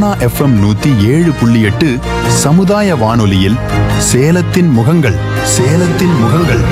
Sona FM நூத்தி ஏழு புள்ளி எட்டு சமுதாய வானொலியில் சேலத்தின் முகங்கள் சேலத்தின் முகங்கள்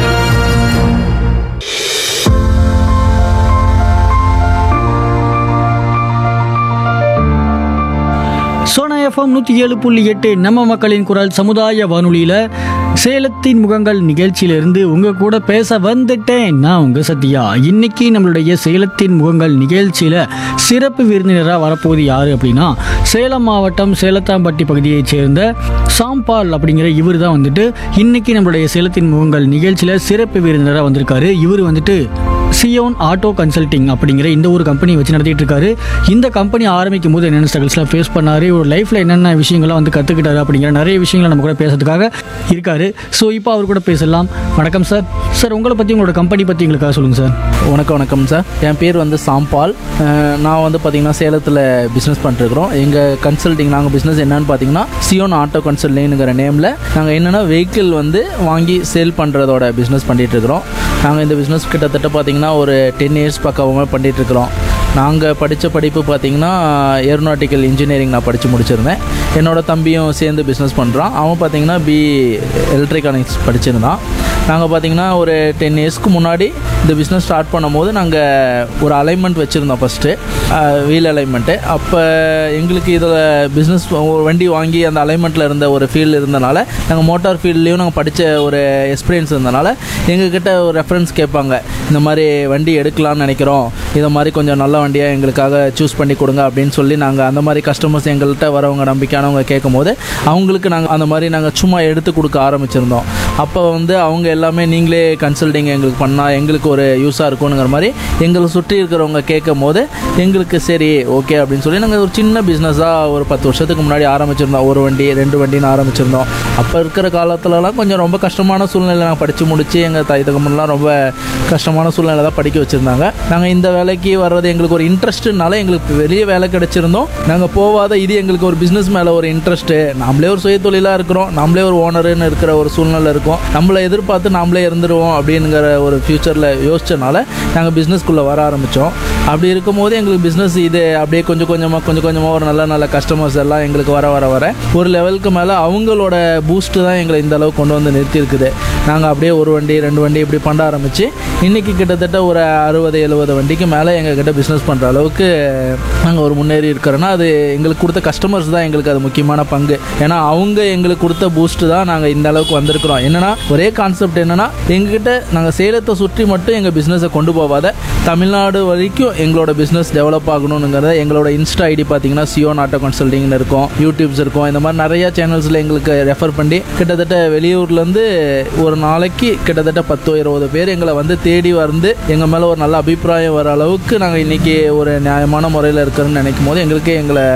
சோனா எஃப்எம் நூற்றி ஏழு புள்ளி எட்டு நம்ம மக்களின் குரல் சமுதாய வானொலியில் சேலத்தின் முகங்கள் நிகழ்ச்சியிலிருந்து உங்கள் கூட பேச வந்துட்டேன் நான் உங்கள் சத்யா இன்னைக்கு நம்மளுடைய சேலத்தின் முகங்கள் நிகழ்ச்சியில் சிறப்பு விருந்தினராக வரப்போகுது யார் அப்படின்னா சேலம் மாவட்டம் சேலத்தாம்பட்டி பகுதியைச் சேர்ந்த சாம்பால் அப்படிங்கிற இவர் தான் வந்துட்டு இன்னைக்கு நம்மளுடைய சேலத்தின் முகங்கள் நிகழ்ச்சியில் சிறப்பு விருந்தினராக வந்திருக்காரு இவர் வந்துட்டு சியோன் ஆட்டோ கன்சல்டிங் அப்படிங்கிற இந்த ஒரு கம்பெனி வச்சு நடத்திட்டு இருக்காரு இந்த கம்பெனி ஆரம்பிக்கும் போது என்னென்ன ஸ்ட்ரகிள்ஸ்லாம் ஃபேஸ் பண்ணாரு ஒரு லைஃப்பில் என்னென்ன விஷயங்கள்லாம் வந்து கற்றுக்கிட்டாரு அப்படிங்கிற நிறைய விஷயங்களை நம்ம கூட பேசுறதுக்காக இருக்காரு ஸோ இப்போ அவர் கூட பேசலாம் வணக்கம் சார் சார் உங்களை பற்றி உங்களோட கம்பெனி பற்றி எங்களுக்காக சொல்லுங்கள் சார் வணக்கம் வணக்கம் சார் என் பேர் வந்து சாம்பால் அஹ் நான் வந்து பார்த்தீங்கன்னா சேலத்தில் பிஸ்னஸ் பண்ணிட்டுருக்குறோம் எங்கள் கன்சல்டிங் நாங்கள் பிஸ்னஸ் என்னன்னு பார்த்தீங்கன்னா சியோன் ஆட்டோ கன்சல்டிங்ங்கிற நேமில் நாங்கள் என்னென்னா வெஹிக்கிள் வந்து வாங்கி சேல் பண்ணுறதோட பிஸ்னஸ் பண்ணிகிட்ருக்குறோம் நாங்கள் இந்த பிஸ்னஸ் கிட்டத்தட்ட பார்த்தீங்கன்னா ஒரு டென் இயர்ஸ் பக்கமாக பண்ணிகிட்ருக்குறோம் நாங்கள் படித்த படிப்பு பார்த்தீங்கன்னா ஏரோநாட்டிக்கல் இன்ஜினியரிங் நான் படித்து முடிச்சிருந்தேன் என்னோட தம்பியும் சேர்ந்து பிஸ்னஸ் பண்ணுறான் அவன் பார்த்தீங்கன்னா பி எலக்ட்ரிகானிக்ஸ் படிச்சிருந்தான் நாங்கள் பார்த்தீங்கன்னா ஒரு டென் இயர்ஸ்க்கு முன்னாடி இந்த பிஸ்னஸ் ஸ்டார்ட் பண்ணும்போது நாங்கள் ஒரு அலைன்மெண்ட் வச்சுருந்தோம் ஃபஸ்ட்டு வீல் அலைன்மெண்ட்டு அப்போ எங்களுக்கு இதில் பிஸ்னஸ் ஒரு வண்டி வாங்கி அந்த அலைன்மெண்ட்டில் இருந்த ஒரு ஃபீல்டு இருந்தனால நாங்கள் மோட்டார் ஃபீல்ட்லேயும் நாங்கள் படித்த ஒரு எக்ஸ்பீரியன்ஸ் இருந்தனால எங்ககிட்ட ஒரு ரெஃபரன்ஸ் கேட்பாங்க இந்த மாதிரி வண்டி எடுக்கலாம்னு நினைக்கிறோம் இதை மாதிரி கொஞ்சம் நல்ல வண்டியாக எங்களுக்காக சூஸ் பண்ணி கொடுங்க அப்படின்னு சொல்லி நாங்கள் அந்த மாதிரி கஸ்டமர்ஸ் எங்கள்கிட்ட வரவங்க நம்பிக்கையானவங்க கேட்கும்போது அவங்களுக்கு நாங்கள் அந்த மாதிரி நாங்கள் சும்மா எடுத்து கொடுக்க ஆரம்பிச்சிருந்தோம் அப்போ வந்து அவங்க எல்லாமே நீங்களே கன்சல்டிங் எங்களுக்கு பண்ணால் எங்களுக்கு ஒரு யூஸாக இருக்கும்ங்கிற மாதிரி எங்களை சுற்றி இருக்கிறவங்க கேட்கும் போது எங்களுக்கு சரி ஓகே அப்படின்னு சொல்லி நாங்கள் ஒரு சின்ன பிஸ்னஸாக ஒரு பத்து வருஷத்துக்கு முன்னாடி ஆரம்பிச்சிருந்தோம் ஒரு வண்டி ரெண்டு வண்டின்னு ஆரம்பிச்சிருந்தோம் அப்போ இருக்கிற காலத்துலலாம் கொஞ்சம் ரொம்ப கஷ்டமான சூழ்நிலை நாங்கள் படித்து முடித்து எங்கள் தாய் தகமெல்லாம் ரொம்ப கஷ்டமான சூழ்நிலை தான் படிக்க வச்சுருந்தாங்க நாங்கள் இந்த வேலைக்கு வர்றது எங்களுக்கு ஒரு இன்ட்ரெஸ்ட்டுனால எங்களுக்கு வெளிய வேலை கிடைச்சிருந்தோம் நாங்கள் போகாத இது எங்களுக்கு ஒரு பிஸ்னஸ் மேலே ஒரு இன்ட்ரெஸ்ட்டு நம்மளே ஒரு சுய தொழிலாக இருக்கிறோம் நம்மளே ஒரு ஓனருன்னு இருக்கிற ஒரு சூழ்நிலை இருக்கும் நம்மளை எதிர்பார்த்து நாமளே இருந்துருவோம் அப்படிங்கிற ஒரு ஃப்யூச்சரில் யோசிச்சனால நாங்கள் பிஸ்னஸ்க்குள்ளே வர ஆரம்பித்தோம் அப்படி இருக்கும்போது எங்களுக்கு பிஸ்னஸ் இது அப்படியே கொஞ்சம் கொஞ்சமாக கொஞ்சம் கொஞ்சமாக ஒரு நல்ல நல்ல கஸ்டமர்ஸ் எல்லாம் எங்களுக்கு வர வர வர ஒரு லெவலுக்கு மேலே அவங்களோட பூஸ்ட்டு தான் எங்களை இந்த அளவுக்கு கொண்டு வந்து நிறுத்தியிருக்குது நாங்கள் அப்படியே ஒரு வண்டி ரெண்டு வண்டி இப்படி பண்ண ஆரம்பித்து இன்றைக்கி கிட்டத்தட்ட ஒரு அறுபது எழுபது வண்டிக்கு மேலே எங்ககிட்ட பிஸ்னஸ் பண்ணுற அளவுக்கு நாங்கள் ஒரு முன்னேறி இருக்கிறோன்னா அது எங்களுக்கு கொடுத்த கஸ்டமர்ஸ் தான் எங்களுக்கு அது முக்கியமான பங்கு ஏன்னா அவங்க எங்களுக்கு கொடுத்த பூஸ்ட்டு தான் நாங்கள் இந்த அளவுக்கு வந்திருக்கிறோம் என்னன்னா ஒரே கான்செப்ட் என்னன்னா எங்ககிட்ட நாங்கள் சேலத்தை சுற்றி மட்டும் எங்கள் பிஸ்னஸை கொண்டு போகாத தமிழ்நாடு வரைக்கும் எங்களோட பிஸ்னஸ் டெவலப் ஆகணுங்கிறத எங்களோட இன்ஸ்டா ஐடி பார்த்தீங்கன்னா சியோன் ஆட்டோ கன்சல்டிங்னு இருக்கும் யூடியூப்ஸ் இருக்கும் இந்த மாதிரி நிறைய சேனல்ஸில் எங்களுக்கு ரெஃபர் பண்ணி கிட்டத்தட்ட வெளியூர்லேருந்து ஒரு நாளைக்கு கிட்டத்தட்ட பத்து இருபது பேர் எங்களை வந்து தேடி வந்து எங்கள் மேலே ஒரு நல்ல அபிப்பிராயம் வர அளவுக்கு நாங்கள் இன்றைக்கி ஒரு நியாயமான முறையில் இருக்கிறோன்னு நினைக்கும் போது எங்களுக்கு எங்களை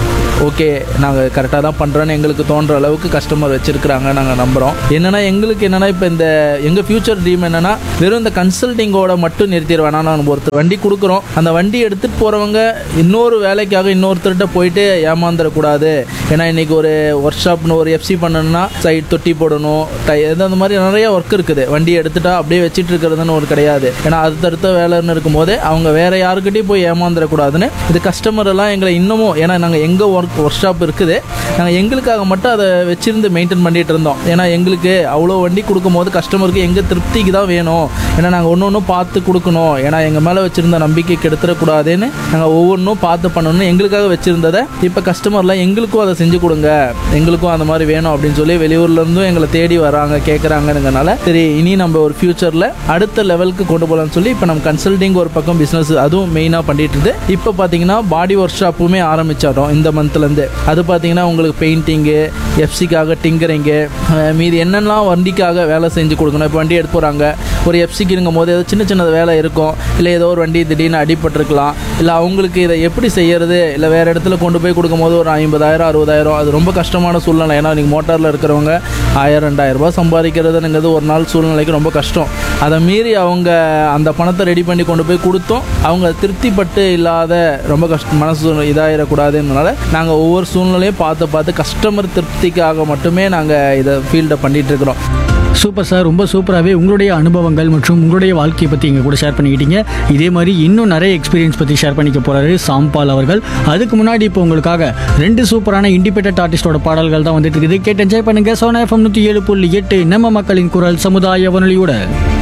ஓகே நாங்கள் கரெக்டாக தான் பண்ணுறோன்னு எங்களுக்கு தோன்ற அளவுக்கு கஸ்டமர் வச்சுருக்குறாங்க நாங்கள் நம்புகிறோம் என்னென்னா எங்களுக்கு என்னென்னா இப்போ இந்த எங்கள் ஃப்யூச்சர் ட்ரீம் என்னென்னா வெறும் இந்த கன்சல்டிங்கோட மட்டும் நிறுத்திட வேணாம் நான் ஒருத்தர் வண்டி கொடுக்குறோம் அந்த வண்டி எடுத்துகிட்டு போகிறவங்க இன்னொரு வேலைக்காக இன்னொருத்தர்கிட்ட போயிட்டு ஏமாந்துடக்கூடாது ஏன்னா இன்றைக்கி ஒரு ஒர்க் ஷாப்னு ஒரு எஃப்சி பண்ணணும்னா சைட் தொட்டி போடணும் டை அந்த மாதிரி நிறைய ஒர்க் இருக்குது வண்டி எடுத்துட்டா அப்படியே வச்சுட்டு இருக்கிறதுன்னு ஒரு கிடையாது ஏன்னா அடுத்தடுத்த வேலைன்னு இருக்கும்போது அவங்க வேற யாருக்கிட்டையும் போய் ஏமாந்துடக்கூடாதுன்னு இது கஸ்டமர் எல்லாம் எங்களை இன்னமும் ஏன்னா நாங்கள் எங்கள் ஒர்க் ஒர்க் ஷாப் இருக்குது நாங்கள் எங்களுக்காக மட்டும் அதை வச்சிருந்து மெயின்டைன் பண்ணிட்டு இருந்தோம் ஏன்னா எங்களுக்கு அவ்வளோ வண்டி கொடுக்கும்போது கஸ்டமருக்கு எங்கள் திருப்திக்கு தான் வேணும் ஏன்னா நாங்கள் ஒன்று ஒன்றும் பார்த்து கொடுக்கணும் ஏன்னா எங்கள் மேலே வச்சுருந்த நம்பிக்கை கெடுத்துடக்கூடாதுன்னு நாங்கள் ஒவ்வொன்றும் பார்த்து பண்ணணும்னு எங்களுக்காக வச்சுருந்ததை இப்போ கஸ்டமர்லாம் எங்களுக்கும் அதை செஞ்சு கொடுங்க எங்களுக்கும் அந்த மாதிரி வேணும் அப்படின்னு சொல்லி வெளியூர்லேருந்தும் எங்களை தேடி வராங்க கேட்குறாங்கங்கிறனால சரி இனி நம்ம ஒரு ஃப்யூச்சரில் அடுத்த லெவலுக்கு கொண்டு போகலாம்னு சொல்லி இப்போ நம்ம கன்சல்டிங் ஒரு பக்கம் பிஸ்னஸ் அதுவும் மெயினாக பண்ணிட்டு இருந்து இப்போ பார்த்தீங்கன்னா பாடி ஒர்க் ஷாப்புமே ஆரம்பிச்சிட்டோம் இந்த மந்த்லேருந்து அது பார்த்தீங்கன்னா உங்களுக்கு பெயிண்டிங்கு எஃப்சிக்காக டிங்கரிங்கு மீதி என்னென்னலாம் வண்டிக்காக வேலை செஞ்சு கொடுக்கணும் இப்போ வண்டி எடுத்து போகிறாங்க ஒரு எஃப்சிக்குங்கும் போது ஏதோ சின்ன சின்ன வேலை இருக்கும் இல்லை ஏதோ ஒரு வண்டி திடீர்னு அடிபட்டிருக்கலாம் இல்லை அவங்களுக்கு இதை எப்படி செய்யறது இல்லை வேறு இடத்துல கொண்டு போய் கொடுக்கும்போது ஒரு ஐம்பதாயிரம் அறுபதாயிரம் அது ரொம்ப கஷ்டமான சூழ்நிலை ஏன்னா நீங்கள் மோட்டாரில் இருக்கிறவங்க ஆயிரம் ரெண்டாயிரம் ரூபாய் சம்பாதிக்கிறதுங்கிறது ஒரு நாள் சூழ்நிலைக்கு ரொம்ப கஷ்டம் அதை மீறி அவங்க அந்த பணத்தை ரெடி பண்ணி கொண்டு போய் கொடுத்தோம் அவங்க திருப்திப்பட்டு இல்லாத ரொம்ப கஷ்ட மனசு இதாகிடக்கூடாதுன்றனால நாங்கள் ஒவ்வொரு சூழ்நிலையும் பார்த்து பார்த்து கஸ்டமர் திருப்திக்காக மட்டுமே நாங்கள் இதை ஃபீல்டை பண்ணிகிட்டு இருக்கிறோம் சூப்பர் சார் ரொம்ப சூப்பராகவே உங்களுடைய அனுபவங்கள் மற்றும் உங்களுடைய வாழ்க்கையை பற்றி எங்கள் கூட ஷேர் பண்ணிக்கிட்டீங்க இதே மாதிரி இன்னும் நிறைய எக்ஸ்பீரியன்ஸ் பற்றி ஷேர் பண்ணிக்க போகிறாரு சாம்பால் அவர்கள் அதுக்கு முன்னாடி இப்போ உங்களுக்காக ரெண்டு சூப்பரான இண்டிபெண்டன்ட் ஆர்டிஸ்டோட பாடல்கள் தான் வந்துட்டு இருக்குது கேட்டு என்ஜாய் பண்ணுங்க சோனா எஃப்எம் நூற்றி ஏழு புள்ளி எட்டு நம்ம மக்களின் குரல் சமுதாய வானொலியோட